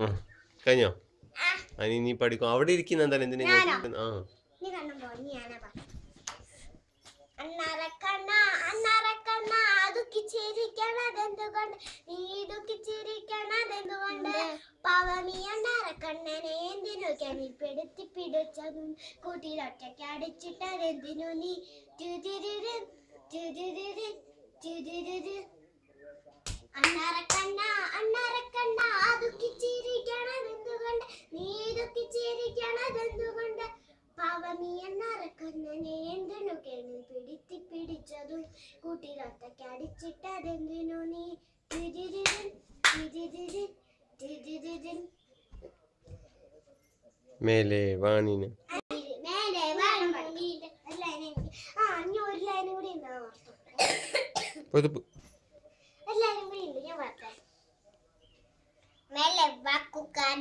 ആ കഴിഞ്ഞോ അതിന് നീ പഠിക്കും അവിടെ ഇരിക്കുന്ന എന്തായാലും എന്തിനാ ഇങ്ങോട്ട് ഞാനോ? ഇരിക്കുന്നെ? ആ നീ കണ്ണുമ്പോ ഞാനാ പറഞ്ഞു അണ്ണാറക്കണ്ണ അണ്ണാറക്കണ്ണ ദുഃഖിച്ചിരിക്കണതെന്തുകൊണ്ട് നീ ദുഃഖിച്ചിരിക്കണതെന്തുകൊണ്ട് പാവമീ അണ്ണാറക്കണ്ണനെ എന്തിനു കെണിപ്പെടുത്തി പിടിച്ചതും കൂട്ടിലൊറ്റയ്ക്ക് അടിച്ചിട്ടതെന്തിനു നീ ടുരുരുരു, ടുരുരുരു, ടുരുരുരു. അണ്ണാറക്കണ്ണ അണ്ണാറക്കണ്ണ ദുഃഖിച്ചിരിക്കണതെന്തുകൊണ്ട് നീ ദുഃഖിച്ചിരിക്കണതെന്തുകൊണ്ട് പാവമീ അണ്ണാറക്കണ്ണനെ എന്തിനു കെണി പിടിത്തി പിടിച്ചതും കൂട്ടിലൊറ്റയ്ക്ക് അടിച്ചിട്ടതെന്തിനു നീ ടുരുരുരു, ടുരുരുരു, ടുരുരുരു. മേലെ വാണിന് മേലെ വേണം പഠിക്കില്ല. ഒരു line എനിക്ക്. ആ ഇനി ഒരു ലൈൻ കൂടി ഉണ്ട് ആ ഓർത്തു. പൊതുപ്പ് ഒരു ലൈനും കൂടി ഉണ്ട് ഞാൻ പറയാം മേലെ വാക്കുകാൻ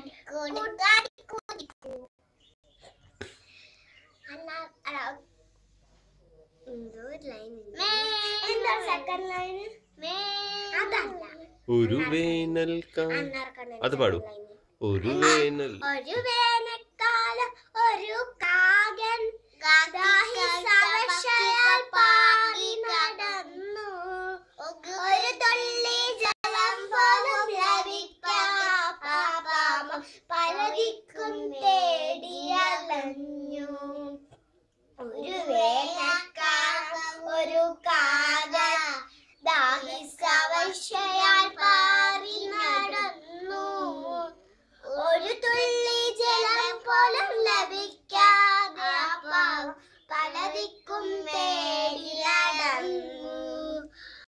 എന്തോ ഒരു ലൈൻ എന്താ സെക്കൻഡ് ലൈൻ അതല്ല ഒരു വേനൽ അണ്ണാർക്കണ്ണൻ അത് പാടൂ. line. ഒരു വേനൽ ഒരു വേനൽക്കാലം ഒരു കാകൻ ദാഹിച്ചവശയാൽ പാറി നടന്നു ഒരു തുള്ളി ജലം പോലും ലഭിക്കാപാപം പലതിക്കും തേടിയലഞ്ഞു ഒരു വേനൽക്കാലം ഒരു കാകൻ ദാഹിച്ചവശയാൽ പാറി നടന്നു ഒരു തുള്ളി ജലം പോലും ലഭിക്കാതെ ആ പാവം പലതിക്കും തേടി